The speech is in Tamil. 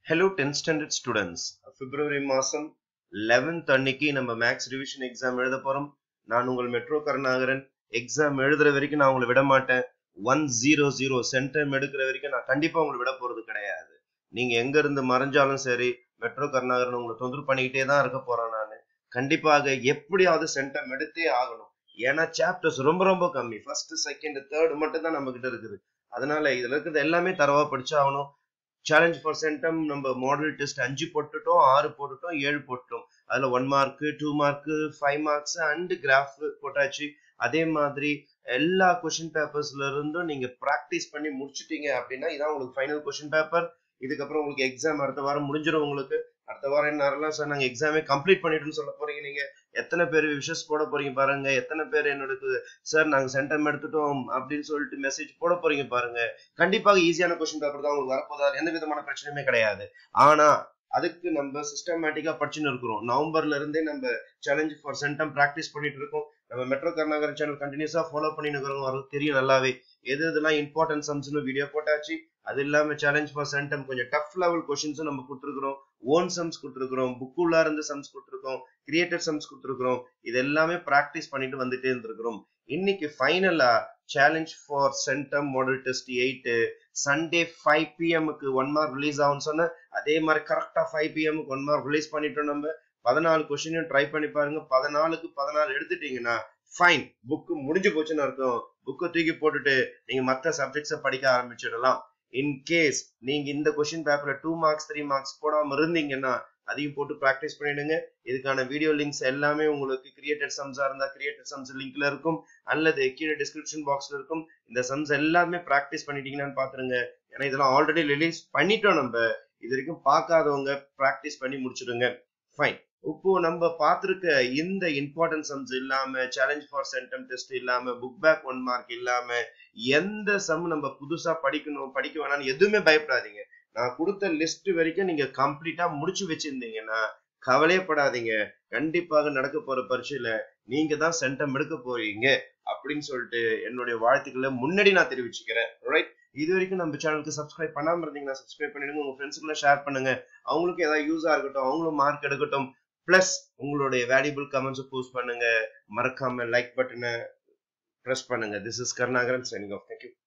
ஹலோ டென்த் ஸ்டாண்டர்ட் ஸ்டூடெண்ட்ஸ் பிப்ரவரி மாதம் லெவன்த் அன்னைக்கு நம்ம மேக்ஸ் ரிவிஷன் எக்ஸாம் எழுத போகிறோம் நான் உங்கள் மெட்ரோ கருணாகரன் எக்ஸாம் எழுதுற வரைக்கும் நான் உங்களை விட மாட்டேன் ஒன் ஜீரோ ஜீரோ சென்டம் எடுக்கிற வரைக்கும் நான் கண்டிப்பாக உங்களை விட போகிறது கிடையாது நீங்கள் எங்க இருந்து மறைஞ்சாலும் சரி மெட்ரோ கருணாகரன் உங்களை தொந்தரவு பண்ணிக்கிட்டே தான் இருக்க போகிறேன் நான் கண்டிப்பாக எப்படியாவது சென்டம் எடுத்தே ஆகணும் ஏன்னா சாப்டர்ஸ் ரொம்ப ரொம்ப கம்மி ஃபர்ஸ்ட் செகண்ட் தேர்ட் மட்டும் தான் நம்ம கிட்ட இருக்குது அதனால இதுல இருக்கிறது எல்லாமே தரவா படிச்சாகணும் சேலஞ்ச் ஃபார் சென்டம் நம்ம மாடல் டெஸ்ட் அஞ்சு போட்டுட்டோம் ஆறு போட்டுட்டோம் ஏழு போட்டுட்டோம் அதுல one mark two mark five marks and graph போட்டாச்சு அதே மாதிரி எல்லா கொஷின் பேப்பர்ஸ்ல இருந்தும் நீங்க ப்ராக்டிஸ் பண்ணி முடிச்சிட்டீங்க அப்படின்னா இதான் உங்களுக்கு ஃபைனல் கொஷின் பேப்பர் இதுக்கப்புறம் உங்களுக்கு எக்ஸாம் அடுத்த வாரம் முடிஞ்சிடும் உங்களுக்கு அடுத்த வாரம் என்ன சார் நாங்க எக்ஸாமே கம்ப்ளீட் பண்ணிட்டோம்னு சொல்ல போறீங்க நீங்க எத்தனை பேர் விஷஸ் போட போறீங்க பாருங்க எத்தனை பேர் என்னோட சார் நாங்க சென்டம் எடுத்துட்டோம் அப்படின்னு சொல்லிட்டு மெசேஜ் போட போறீங்க பாருங்க கண்டிப்பாக ஈஸியான கொஸ்டின் பேப்பர் தான் உங்களுக்கு வரப்போதா எந்த விதமான பிரச்சனையுமே கிடையாது ஆனா அதுக்கு நம்ம சிஸ்டமேட்டிக்கா படிச்சுன்னு இருக்கிறோம் நவம்பர்ல இருந்தே நம்ம சேலஞ்ச் ஃபார் சென்டம் ப்ராக்டிஸ் பண்ணிட்டு இருக்கோம் நம்ம மெட்ரோ கர்நாகரன் சேனல் கண்டினியூஸா ஃபாலோ பண்ணிட்டு இருக்கிறவங்க வரும் தெரியும் நல்லாவே எது எதெல்லாம் இம்பார்ட்டன்ட் சம்ஸ்னு வீடியோ போட்டாச்சு அது இல்லாம சேலஞ்ச் ஃபார் சென்டம் கொஞ்சம் டஃப் லெவல் கொஸ்டின்ஸும் நம்ம கொடுத்துருக்கிறோம் ஓன் சம்ஸ் கொடுத்துருக்கிறோம் புக்குள்ளா இருந்து சம்ஸ் கொடுத்துருக்கோம் கிரியேட்டர் சம்ஸ் கொடுத்துருக்கிறோம் இது எல்லாமே ப்ராக்டிஸ் பண்ணிட்டு வந்துட்டே இருந்திருக்கிறோம் இன்னைக்கு ஃபைனலா challenge for centum model test eight Sunday five பிஎம்க்கு ஒன் மார்க் ரிலீஸ் ஆகும்னு சொன்ன அதே மாதிரி கரெக்டா ஃபைவ் பிஎம்க்கு ஒன் மார்க் ரிலீஸ் பண்ணிட்டோம் நம்ம பதினாலு கொஸ்டினையும் ட்ரை பண்ணி பாருங்க பதினாலுக்கு பதினாலு எடுத்துட்டீங்கன்னா ஃபைன் புக்கு முடிஞ்சு போச்சுன்னு அர்த்தம் புக்கை தூக்கி போட்டுட்டு நீங்க மற்ற சப்ஜெக்ட்ஸை படிக்க ஆரம்பிச்சிடலாம் இன் கேஸ் நீங்க இந்த கொஸ்டின் பேப்பர்ல டூ மார்க்ஸ் த்ரீ மார்க்ஸ் போடாம இருந்தீங்கன்னா அதையும் போட்டு ப்ராக்டிஸ் பண்ணிடுங்க இதுக்கான வீடியோ லிங்க்ஸ் எல்லாமே உங்களுக்கு கிரியேட்டட் சம்ஸா இருந்தா கிரியேட்டட் சம்ஸ் லிங்க்ல இருக்கும் அல்லது கீழே டிஸ்கிரிப்ஷன் பாக்ஸ்ல இருக்கும் இந்த சம்ஸ் எல்லாமே ப்ராக்டிஸ் பண்ணிட்டீங்கன்னு பாத்துருங்க ஏன்னா இதெல்லாம் ஆல்ரெடி ரிலீஸ் பண்ணிட்டோம் நம்ம இது வரைக்கும் பார்க்காதவங்க ப்ராக்டிஸ் பண்ணி முடிச்சிடுங்க ஃபைன் இப்போ நம்ம பார்த்துருக்க இந்த இம்பார்ட்டன்ட் சம்ஸ் இல்லாம சேலஞ்ச் ஃபார் சென்டம் டெஸ்ட் இல்லாம புக் பேக் ஒன் மார்க் இல்லாம எந்த சம் நம்ம புதுசா படிக்கணும் படிக்க வேணாம்னு எதுவுமே பயப்படாதீங்க நான் கொடுத்த லிஸ்ட் வரைக்கும் நீங்க கம்ப்ளீட்டா முடிச்சு வச்சிருந்தீங்கன்னா கவலையப்படாதீங்க கண்டிப்பாக நடக்க போற பரீட்சையில நீங்க தான் சென்டம் எடுக்க போறீங்க அப்படின்னு சொல்லிட்டு என்னுடைய வாழ்த்துக்களை முன்னாடி நான் தெரிவிச்சுக்கிறேன் ரைட் இது வரைக்கும் நம்ம சேனலுக்கு சப்ஸ்கிரைப் பண்ணாம இருந்தீங்கன்னா சப்ஸ்கிரைப் பண்ணிடுங்க உங்க ஃப்ரெண்ட்ஸுக்குள்ள ஷேர் பண்ணுங்க அவங்களுக்கு ஏதாவது யூஸா இருக்கட்டும் அவங்களும் மார்க் எடுக்கட்டும் பிளஸ் உங்களுடைய வேல்யூபிள் கமெண்ட்ஸ் போஸ்ட் பண்ணுங்க மறக்காம லைக் பட்டனை ப்ரெஸ் பண்ணுங்க this is Karunakaran signing off thank you